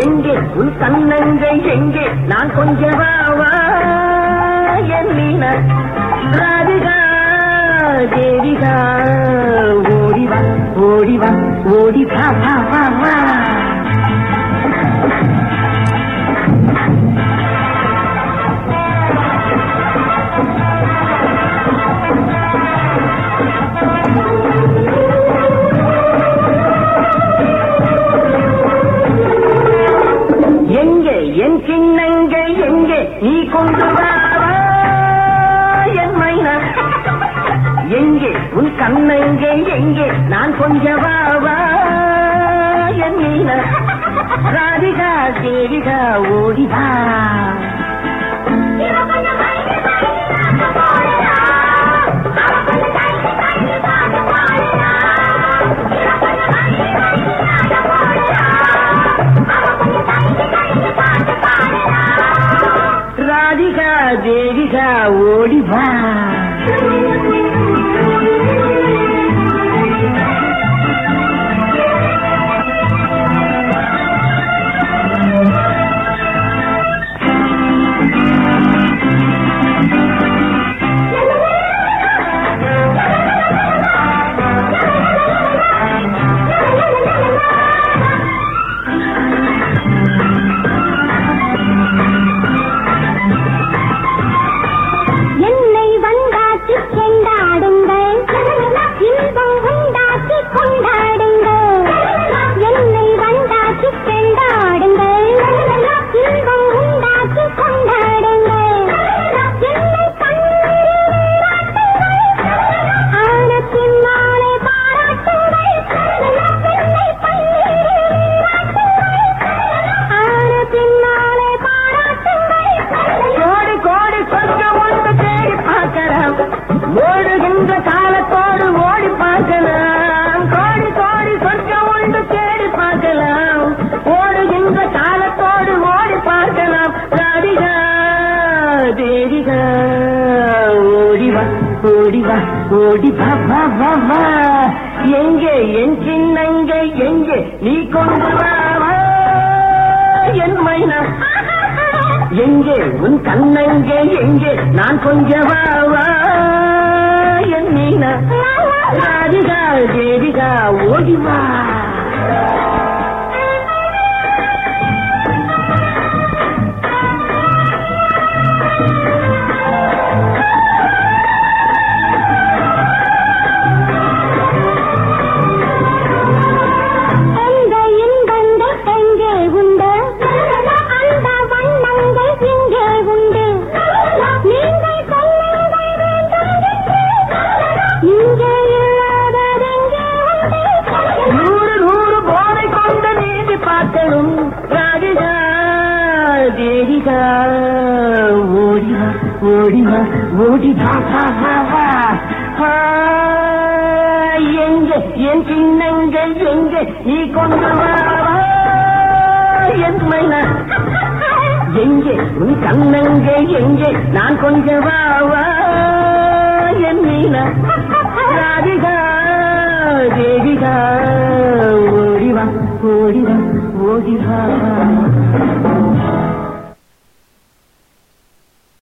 எங்கே உன் கண்ணங்கை எங்கே நான் கொஞ்சம் வா என் மீனா ராதிகா தேவிகா ஓடிவா ஓடிவா ஓடி வா வா வா வா எங்கே என் சின்னங்கள் எங்கே நீ கொண்டு வா வா, என் மைனா எங்கே உன் கண்ணங்கள் எங்கே நான் கொஞ்சம் வா வா என் மீனா ராதிகா தேவிகா ஓடிவா ராதிகா தேவிகா ஓடிவா என்னை வந்தாக்கி கொண்டாடுங்கள் இன்பம் உண்டாக்கி கொண்டாடுங்கள் என்னை வந்தாக்கி கொண்டாடுங்கள் இன்பம் உண்டாக்கி கொண்டாடுங்கள் என்னை கண்ணீரில் ஆனத்தின் மாலை பாராட்டுங்கள் என்னை கண்ணீரில் ஆனத்தின் மாலை பாராட்டுங்கள் கோடி கோடி சொர்க்கம் ஒன்று தேடி பார்க்கலாம் ஓடுகின்ற காலத்தோடு ஓடி பார்க்கலாம் கோடி கோடி சொர்க்கம் ஒன்று தேடி பார்க்கலாம் ஓடுகின்ற காலத்தோடு ஓடி பார்க்கலாம் ராதிகா தேவிகா ஓடிவா ஓடிவா ஓடி வா வா வா வா எங்கே என் சின்னங்க எங்கே நீ கொண்டு வா வா என் மைனா எங்கே உன் கண்ணங்கே எங்கே நான் கொஞ்சம் வா வா என் மீனா ராதிகா தேவிகா ஓடி வா அந்த இன்பங்கள் எங்கே உண்டு அந்த வண்ணங்கள் இங்கே உண்டு நீங்கள் சொல்லுங்கள் வேண்டும் இங்கே இல்லாததெங்கே உண்டு நூறு நூறு போதை கொண்டு நீதி பார்க்கணும் ராதிகா தேவிகா ஓடிவா ஓடிவா ஓடிவா வா வா வா ஆ, எங்கே என் சின்னங்கள் எங்கே நீ கொண்டு வா வா, என் மைனா எங்கே உன் கண்ணங்க எங்கே நான் கொஞ்சம் வா வா என் மீனா ராதிகா தேவிகா ஓடிவா ஓடிவா ஓடிவா